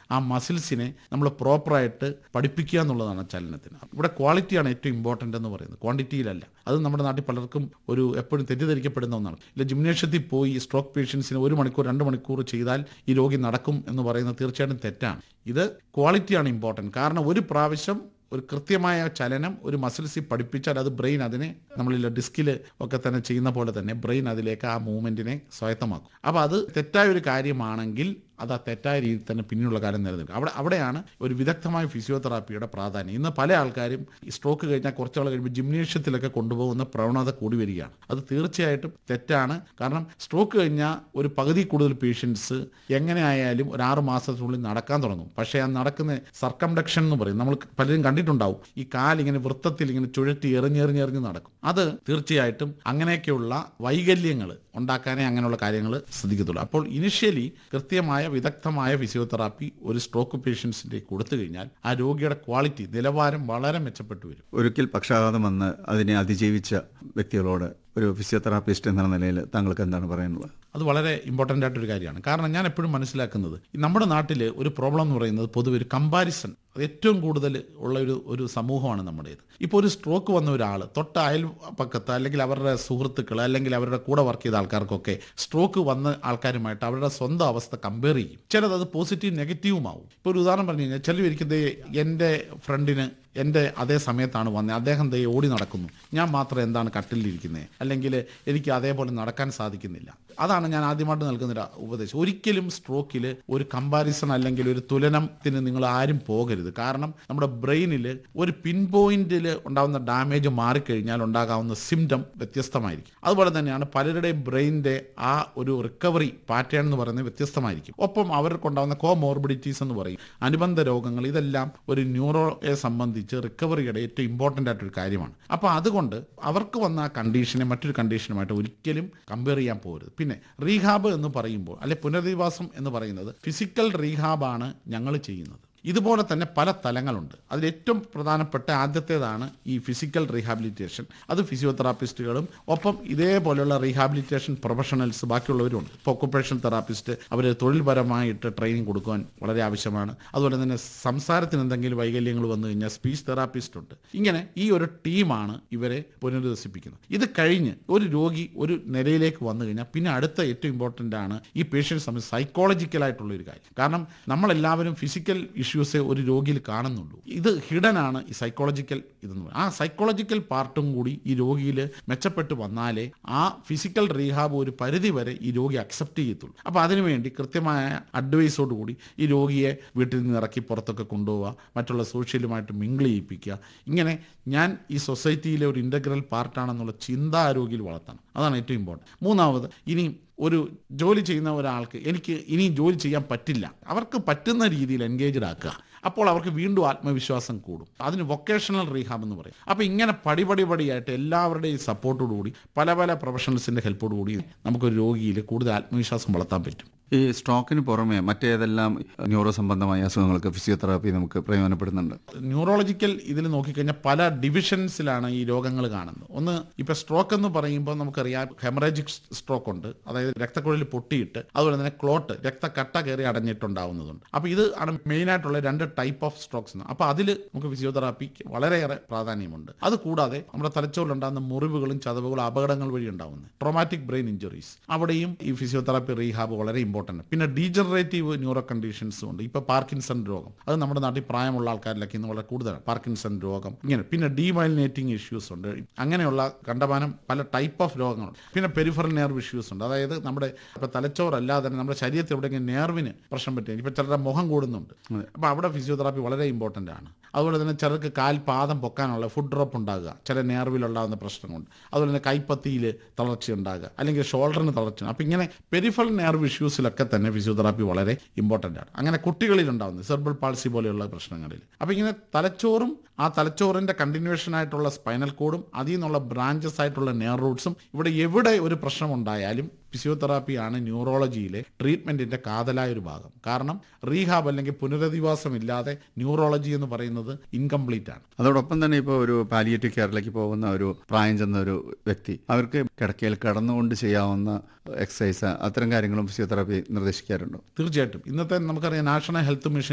ആ മസിൽസിനെ നമ്മൾ പ്രോപ്പറായിട്ട് പഠിപ്പിക്കുക എന്നുള്ളതാണ് ചലനത്തിന് ഇവിടെ ക്വാളിറ്റിയാണ് ഏറ്റവും ഇമ്പോർട്ടൻ്റ് എന്ന് പറയുന്നത് ക്വാണ്ടിറ്റിയിലല്ല അത് നമ്മുടെ നാട്ടിൽ പലർക്കും ഒരു എപ്പോഴും തെറ്റിദ്ധരിക്കപ്പെടുന്ന ഒന്നാണ് ഇല്ല ജിംനേഷ്യത്തിൽ പോയി സ്ട്രോക്ക് പേഷ്യൻസിന് ഒരു മണിക്കൂർ രണ്ട് മണിക്കൂർ ചെയ്താൽ ഈ രോഗി നടക്കും എന്ന് പറയുന്നത് തീർച്ചയായിട്ടും തെറ്റാണ് ഇത് ക്വാളിറ്റിയാണ് ഇമ്പോർട്ടൻറ്റ് കാരണം ഒരു പ്രാവശ്യം ഒരു കൃത്യമായ ചലനം ഒരു മസിൽസിൽ പഠിപ്പിച്ചാൽ അത് ബ്രെയിൻ അതിനെ നമ്മളിൽ ഡിസ്കിൽ ഒക്കെ തന്നെ ചെയ്യുന്ന പോലെ തന്നെ ബ്രെയിൻ അതിലേക്ക് ആ മൂവ്മെൻറ്റിനെ സ്വായത്തമാക്കും അപ്പോൾ അത് തെറ്റായ ഒരു കാര്യമാണെങ്കിൽ അത് ആ തെറ്റായ രീതിയിൽ തന്നെ പിന്നീടുള്ള കാലം നിലനിൽക്കും അവിടെ അവിടെയാണ് ഒരു വിദഗ്ധമായ ഫിസിയോതെറാപ്പിയുടെ പ്രാധാന്യം ഇന്ന് പല ആൾക്കാരും ഈ സ്ട്രോക്ക് കഴിഞ്ഞാൽ കുറച്ചാൾ കഴിയുമ്പോൾ ജിംനേഷ്യത്തിലൊക്കെ കൊണ്ടുപോകുന്ന പ്രവണത കൂടി വരികയാണ് അത് തീർച്ചയായിട്ടും തെറ്റാണ് കാരണം സ്ട്രോക്ക് കഴിഞ്ഞാൽ ഒരു പകുതി കൂടുതൽ പേഷ്യൻസ് എങ്ങനെ ആയാലും ഒരു ആറ് മാസത്തിനുള്ളിൽ നടക്കാൻ തുടങ്ങും പക്ഷേ ആ നടക്കുന്ന സർക്കംഡക്ഷൻ എന്ന് പറയും നമ്മൾ പലരും കണ്ടിട്ടുണ്ടാവും ഈ കാലിങ്ങനെ വൃത്തത്തിൽ ഇങ്ങനെ ചുഴറ്റി എറിഞ്ഞെറിഞ്ഞെറിഞ്ഞ് നടക്കും അത് തീർച്ചയായിട്ടും അങ്ങനെയൊക്കെയുള്ള വൈകല്യങ്ങൾ ഉണ്ടാക്കാനേ അങ്ങനെയുള്ള കാര്യങ്ങൾ ശ്രദ്ധിക്കത്തുള്ളൂ അപ്പോൾ ഇനിഷ്യലി കൃത്യമായ വിദഗ്ധമായ ഫിസിയോതെറാപ്പി ഒരു സ്ട്രോക്ക് പേഷ്യൻസിൻ്റെ കൊടുത്തു കഴിഞ്ഞാൽ ആ രോഗിയുടെ ക്വാളിറ്റി നിലവാരം വളരെ മെച്ചപ്പെട്ടു വരും ഒരിക്കൽ പക്ഷാഘാതം വന്ന് അതിനെ അതിജീവിച്ച വ്യക്തികളോട് ഒരു ഫിസിയോതെറാപ്പിസ്റ്റ് എന്ന നിലയിൽ താങ്കൾക്ക് എന്താണ് പറയാനുള്ളത് അത് വളരെ ഇമ്പോർട്ടൻ്റ് ആയിട്ടൊരു കാര്യമാണ് കാരണം ഞാൻ എപ്പോഴും മനസ്സിലാക്കുന്നത് ഈ നമ്മുടെ നാട്ടിൽ ഒരു പ്രോബ്ലം എന്ന് പറയുന്നത് പൊതുവെ ഒരു കമ്പാരിസൺ അത് ഏറ്റവും കൂടുതൽ ഉള്ള ഒരു ഒരു സമൂഹമാണ് നമ്മുടേത് ഇപ്പോൾ ഒരു സ്ട്രോക്ക് വന്ന ഒരാൾ തൊട്ട അയൽപക്കത്ത് അല്ലെങ്കിൽ അവരുടെ സുഹൃത്തുക്കൾ അല്ലെങ്കിൽ അവരുടെ കൂടെ വർക്ക് ചെയ്ത ആൾക്കാർക്കൊക്കെ സ്ട്രോക്ക് വന്ന ആൾക്കാരുമായിട്ട് അവരുടെ സ്വന്തം അവസ്ഥ കമ്പയർ ചെയ്യും ചിലത് അത് പോസിറ്റീവ് നെഗറ്റീവുമാവും ഇപ്പോൾ ഒരു ഉദാഹരണം പറഞ്ഞു കഴിഞ്ഞാൽ ചിലർ ഇരിക്കുന്നത് എൻ്റെ ഫ്രണ്ടിന് എൻ്റെ അതേ സമയത്താണ് വന്നത് അദ്ദേഹം ദേ ഓടി നടക്കുന്നു ഞാൻ മാത്രം എന്താണ് കട്ടിലിരിക്കുന്നത് അല്ലെങ്കിൽ എനിക്ക് അതേപോലെ നടക്കാൻ സാധിക്കുന്നില്ല അതാണ് ഞാൻ ആദ്യമായിട്ട് നൽകുന്ന ഒരു ഉപദേശം ഒരിക്കലും സ്ട്രോക്കിൽ ഒരു കമ്പാരിസൺ അല്ലെങ്കിൽ ഒരു തുലനത്തിന് നിങ്ങൾ ആരും പോകരുത് കാരണം നമ്മുടെ ബ്രെയിനിൽ ഒരു പിൻ പോയിന്റിൽ ഉണ്ടാകുന്ന ഡാമേജ് മാറിക്കഴിഞ്ഞാൽ ഉണ്ടാകാവുന്ന സിംറ്റം വ്യത്യസ്തമായിരിക്കും അതുപോലെ തന്നെയാണ് പലരുടെയും ബ്രെയിനിൻ്റെ ആ ഒരു റിക്കവറി പാറ്റേൺ എന്ന് പറയുന്നത് വ്യത്യസ്തമായിരിക്കും ഒപ്പം അവർക്കുണ്ടാകുന്ന കോമോർബിഡിറ്റീസ് എന്ന് പറയും അനുബന്ധ രോഗങ്ങൾ ഇതെല്ലാം ഒരു ന്യൂറോയെ സംബന്ധിച്ച് റിക്കവറിയുടെ ഏറ്റവും ഇമ്പോർട്ടൻ്റ് ആയിട്ടൊരു കാര്യമാണ് അപ്പോൾ അതുകൊണ്ട് അവർക്ക് വന്ന ആ കണ്ടീഷനെ മറ്റൊരു കണ്ടീഷനുമായിട്ട് ഒരിക്കലും കമ്പയർ ചെയ്യാൻ പോകരുത് പിന്നെ റീഹാബ് എന്ന് പറയുമ്പോൾ അല്ലെ പുനരധിവാസം എന്ന് പറയുന്നത് ഫിസിക്കൽ റീഹാബാണ് ഞങ്ങൾ ചെയ്യുന്നത് ഇതുപോലെ തന്നെ പല തലങ്ങളുണ്ട് അതിൽ ഏറ്റവും പ്രധാനപ്പെട്ട ആദ്യത്തേതാണ് ഈ ഫിസിക്കൽ റീഹാബിലിറ്റേഷൻ അത് ഫിസിയോതെറാപ്പിസ്റ്റുകളും ഒപ്പം ഇതേപോലെയുള്ള റീഹാബിലിറ്റേഷൻ പ്രൊഫഷണൽസ് ബാക്കിയുള്ളവരുണ്ട് ഇപ്പോൾ ഒക്കുപേഷൻ തെറാപ്പിസ്റ്റ് അവർ തൊഴിൽപരമായിട്ട് ട്രെയിനിങ് കൊടുക്കുവാൻ വളരെ ആവശ്യമാണ് അതുപോലെ തന്നെ സംസാരത്തിന് എന്തെങ്കിലും വൈകല്യങ്ങൾ വന്നു കഴിഞ്ഞാൽ സ്പീച്ച് തെറാപ്പിസ്റ്റ് ഉണ്ട് ഇങ്ങനെ ഈ ഒരു ടീമാണ് ഇവരെ പുനരധിവസിപ്പിക്കുന്നത് ഇത് കഴിഞ്ഞ് ഒരു രോഗി ഒരു നിലയിലേക്ക് വന്നു കഴിഞ്ഞാൽ പിന്നെ അടുത്ത ഏറ്റവും ഇമ്പോർട്ടൻ്റ് ആണ് ഈ പേഷ്യൻറ്റ് സംബന്ധിച്ച് സൈക്കോളജിക്കൽ ആയിട്ടുള്ള ഒരു കാര്യം കാരണം നമ്മളെല്ലാവരും ഫിസിക്കൽ ഇഷ്യൂസെ ഒരു രോഗിയിൽ കാണുന്നുള്ളൂ ഇത് ഹിഡൻ ആണ് ഈ സൈക്കോളജിക്കൽ ഇതെന്ന് പറയുന്നത് ആ സൈക്കോളജിക്കൽ പാർട്ടും കൂടി ഈ രോഗിയിൽ മെച്ചപ്പെട്ട് വന്നാലേ ആ ഫിസിക്കൽ റീഹാബ് ഒരു പരിധി വരെ ഈ രോഗി അക്സെപ്റ്റ് ചെയ്യത്തുള്ളൂ അപ്പോൾ അതിനുവേണ്ടി കൃത്യമായ അഡ്വൈസോട് കൂടി ഈ രോഗിയെ വീട്ടിൽ നിന്ന് ഇറക്കി പുറത്തൊക്കെ കൊണ്ടുപോവുക മറ്റുള്ള സോഷ്യലുമായിട്ട് മിങ്കിൾ ചെയ്യിപ്പിക്കുക ഇങ്ങനെ ഞാൻ ഈ സൊസൈറ്റിയിലെ ഒരു ഇൻ്റഗ്രൽ പാർട്ടാണെന്നുള്ള ചിന്ത ആ രോഗിയിൽ വളർത്തണം അതാണ് ഏറ്റവും ഇമ്പോർട്ടൻറ്റ് മൂന്നാമത് ഇനി ഒരു ജോലി ചെയ്യുന്ന ഒരാൾക്ക് എനിക്ക് ഇനി ജോലി ചെയ്യാൻ പറ്റില്ല അവർക്ക് പറ്റുന്ന രീതിയിൽ എൻഗേജ്ഡ് ആക്കുക അപ്പോൾ അവർക്ക് വീണ്ടും ആത്മവിശ്വാസം കൂടും അതിന് വൊക്കേഷണൽ റീഹാബ് എന്ന് പറയും അപ്പോൾ ഇങ്ങനെ പടിപടി പടിയായിട്ട് എല്ലാവരുടെയും സപ്പോർട്ടോടുകൂടി പല പല പ്രൊഫഷണൽസിൻ്റെ ഹെൽപ്പോടുകൂടി നമുക്കൊരു രോഗിയിൽ കൂടുതൽ ആത്മവിശ്വാസം വളർത്താൻ പറ്റും ഈ സ്ട്രോക്കിന് പുറമെ മറ്റേതെല്ലാം ന്യൂറോ സംബന്ധമായ അസുഖങ്ങൾക്ക് ഫിസിയോതെറാപ്പി നമുക്ക് പ്രയോജനപ്പെടുന്നുണ്ട് ന്യൂറോളജിക്കൽ ഇതിൽ നോക്കിക്കഴിഞ്ഞാൽ പല ഡിവിഷൻസിലാണ് ഈ രോഗങ്ങൾ കാണുന്നത് ഒന്ന് ഇപ്പൊ സ്ട്രോക്ക് എന്ന് പറയുമ്പോൾ നമുക്കറിയാം ഹെമറേജിക് സ്ട്രോക്ക് ഉണ്ട് അതായത് രക്തക്കുഴലിൽ പൊട്ടിയിട്ട് അതുപോലെ തന്നെ ക്ലോട്ട് രക്തക്കട്ട കയറി അടഞ്ഞിട്ടുണ്ടാവുന്നതുണ്ട് അപ്പോൾ ഇത് ആണ് മെയിൻ ആയിട്ടുള്ള രണ്ട് ടൈപ്പ് ഓഫ് സ്ട്രോക്സ് അപ്പോൾ അതിൽ നമുക്ക് ഫിസിയോതെറാപ്പിക്ക് വളരെയേറെ പ്രാധാന്യമുണ്ട് അത് കൂടാതെ നമ്മുടെ തലച്ചോറിലുണ്ടാകുന്ന മുറിവുകളും ചതവുകളും അപകടങ്ങൾ വഴി ഉണ്ടാകുന്നത് ട്രോമാറ്റിക് ബ്രെയിൻ ഇഞ്ചുറീസ് അവിടെയും ഈ ഫിസിയോതെറാപ്പി റീഹാബ് വളരെ ഇമ്പോർട്ടൻ്റ് പിന്നെ ഡീജനറേറ്റീവ് ന്യൂറോ കണ്ടീഷൻസും ഉണ്ട് ഇപ്പോൾ പാർക്കിൻസൺ രോഗം അത് നമ്മുടെ നാട്ടിൽ പ്രായമുള്ള ആൾക്കാരിലൊക്കെ ഇന്ന് വളരെ കൂടുതലാണ് പാർക്കിൻസൺ രോഗം ഇങ്ങനെ പിന്നെ ഡീമൈലിനേറ്റിംഗ് ഇഷ്യൂസ് ഉണ്ട് അങ്ങനെയുള്ള കണ്ടമാനം പല ടൈപ്പ് ഓഫ് രോഗങ്ങളുണ്ട് പിന്നെ പെരിഫറൽ നെർവ് ഇഷ്യൂസ് ഉണ്ട് അതായത് നമ്മുടെ ഇപ്പോൾ തലച്ചോറല്ലാതെ തന്നെ നമ്മുടെ ശരീരത്തിൽ എവിടെയെങ്കിലും നെർവിന് പ്രശ്നം പറ്റുക ഇപ്പോൾ ചിലരുടെ മുഖം കൂടുന്നുണ്ട് അപ്പോൾ അവിടെ ഫിസിയോതെറാപ്പി വളരെ ഇമ്പോർട്ടൻ്റ് ആണ് അതുപോലെ തന്നെ ചിലർക്ക് കാൽ പാദം പൊക്കാനുള്ള ഫുഡ് ഡ്രോപ്പ് ഉണ്ടാകുക ചില നേർവിലുണ്ടാകുന്ന പ്രശ്നം കൊണ്ട് അതുപോലെ തന്നെ കൈപ്പത്തിയിൽ തളർച്ച ഉണ്ടാകുക അല്ലെങ്കിൽ ഷോൾഡറിന് തളർച്ച അപ്പോൾ ഇങ്ങനെ പെരിഫറൽ നെർവ് ഇഷ്യൂസിലൊക്കെ തന്നെ ഫിസിയോതെറാപ്പി വളരെ ഇമ്പോർട്ടൻ്റ് ആണ് അങ്ങനെ കുട്ടികളിൽ ഉണ്ടാകുന്നത് സെർബൽ പാൾസി പോലെയുള്ള പ്രശ്നങ്ങളിൽ അപ്പോൾ ഇങ്ങനെ തലച്ചോറും ആ തലച്ചോറിൻ്റെ കണ്ടിന്യൂഷൻ ആയിട്ടുള്ള സ്പൈനൽ കോഡും അതിൽ നിന്നുള്ള ബ്രാഞ്ചസ് ആയിട്ടുള്ള നെയർ റൂട്ട്സും ഇവിടെ എവിടെ ഒരു പ്രശ്നം ഉണ്ടായാലും ഫിസിയോതെറാപ്പിയാണ് ന്യൂറോളജിയിലെ ട്രീറ്റ്മെൻറ്റിൻ്റെ കാതലായ ഒരു ഭാഗം കാരണം റീഹാബ് അല്ലെങ്കിൽ പുനരധിവാസം ഇല്ലാതെ ന്യൂറോളജി എന്ന് പറയുന്നത് ഇൻകംപ്ലീറ്റ് ആണ് അതോടൊപ്പം തന്നെ ഇപ്പോൾ ഒരു പാലിയേറ്റീവ് കെയറിലേക്ക് പോകുന്ന ഒരു പ്രായം ചെന്ന ഒരു വ്യക്തി അവർക്ക് കിടക്കയിൽ കിടന്നുകൊണ്ട് ചെയ്യാവുന്ന എക്സസൈസ് അത്തരം കാര്യങ്ങളും ഫിസിയോതെറാപ്പി നിർദ്ദേശിക്കാറുണ്ടോ തീർച്ചയായിട്ടും ഇന്നത്തെ നമുക്കറിയാം നാഷണൽ ഹെൽത്ത് മിഷൻ